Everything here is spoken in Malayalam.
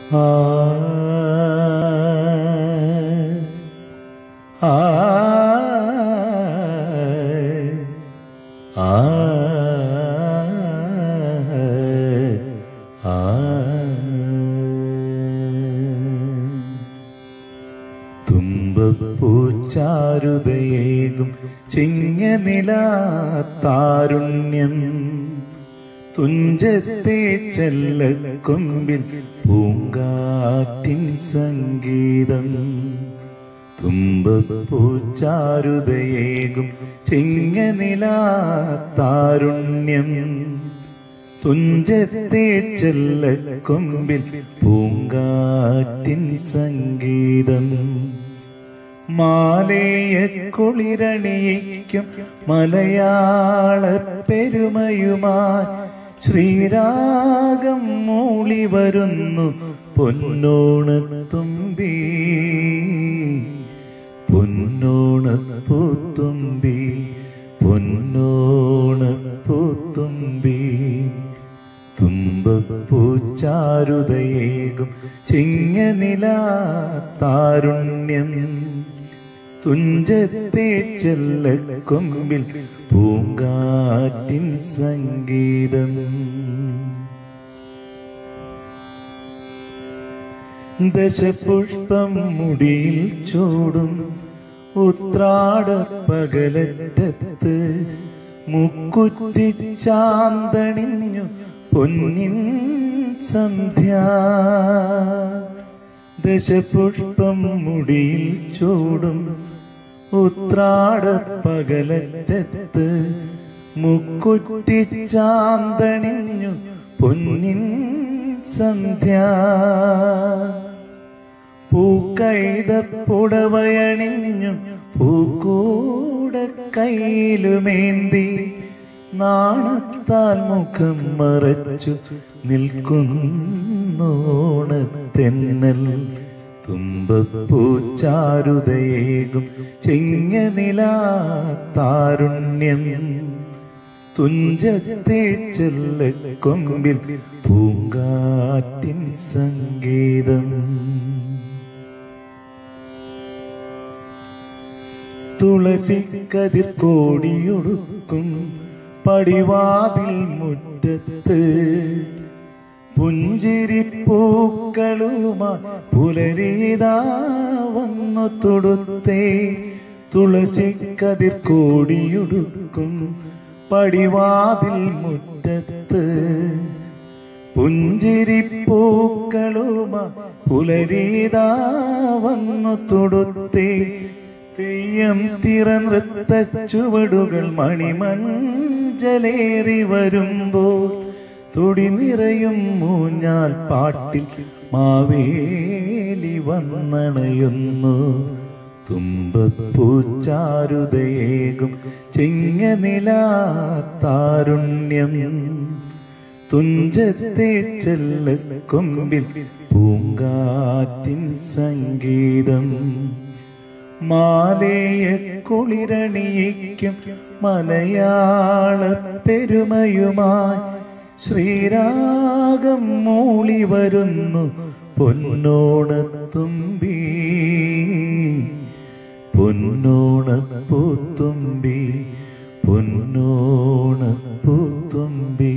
ആ ആ ആ ആ തുമ്പപ്പൂച്ചാരുതയേകും ചിങ്ങനില താരുണ്യം തുഞ്ചത്തെ ചെല്ലക്കൊമ്പിൽ പൂങ്കാറ്റിൻ സംഗീതം തുമ്പപ്പൂച്ചാരുതയേകും ചിങ്ങനില താരുണ്യം തുഞ്ചത്തെ ചെല്ലക്കൊമ്പിൽ പൂങ്കാറ്റിൻ സംഗീതം മാലയ കുളിരണിയിക്കും മലയാള പെരുമയുമായി ശ്രീരാഗം മൂളി വരുന്നു പൊന്നോണ തുമ്പി പൊന്നോണ പൂത്തുമ്പി പൊന്നോണ പൂത്തുമ്പി തുമ്പപ്പൂച്ചാരുതയേകും ചിങ്ങനില താരുണ്യം തുഞ്ചത്തെ ചെല്ലക്കൊമ്പിൽ പൂങ്കാറ്റിൻ സംഗീതം ദശപുഷ്പം മുടിയിൽ ചൂടും ഉത്രാട പകലറ്റത്ത് മുക്കുറ്റി ചാന്തണിഞ്ഞു പൊന്നിൻ സന്ധ്യ ദശപുഷ്പം മുടിയിൽ ചൂടും ഉത്രാട പകലറ്റത്ത് മുക്കുറ്റി ചാന്തണിഞ്ഞു പൊന്നിൻ സന്ധ്യ പൂക്കൈത പുടവയണിഞ്ഞു പൂക്കൂട കയ്യിലുമേന്തി നാണത്താൽ മുഖം മറച്ചു നിൽക്കുന്നോണത്തെന്നൽ തുമ്പപ്പൂച്ചാരുതയേകും ചിങ്ങനില താരുണ്യം തുഞ്ചത്തെ ചെല്ലക്കൊമ്പിൽ പൂങ്കാറ്റിൻ സംഗീതം തുളസി കതിർ കോടിയൊടുക്കും പടിവാതിൽ മുറ്റത്ത് പുഞ്ചിരിപ്പൂക്കളുമാ പുലരീതാ വന്നു തൊടുത്തേ തുളസി കതിർ കോടിയൊടുക്കും പടിവാതിൽ മുറ്റത്ത് പുഞ്ചിരിപ്പൂക്കളുമാ പുലരീതാ വന്നു തൊടുത്തേ തെയ്യം തിറ നൃത്ത ചുവടുകൾ മണിമഞ്ചലേറി വരുമ്പോൾ തുടി നിറയും മൂഞ്ഞാൽ പാട്ടിൽ മാവേലി വന്നണയുന്നു തുമ്പപ്പൂച്ചാരുതയേകും ചിങ്ങനില താരുണ്യം തുഞ്ചത്തെ ചെല്ലക്കൊമ്പിൽ പൂങ്കാറ്റിൻ സംഗീതം മാലയ കുളിരണിയിക്കും മലയാള പെരുമയുമായി ശ്രീരാഗം മൂളി വരുന്നു പൊന്നോണ തുമ്പി പൊന്നോണ പൂത്തുമ്പി പൊന്നോണ പൂത്തുമ്പി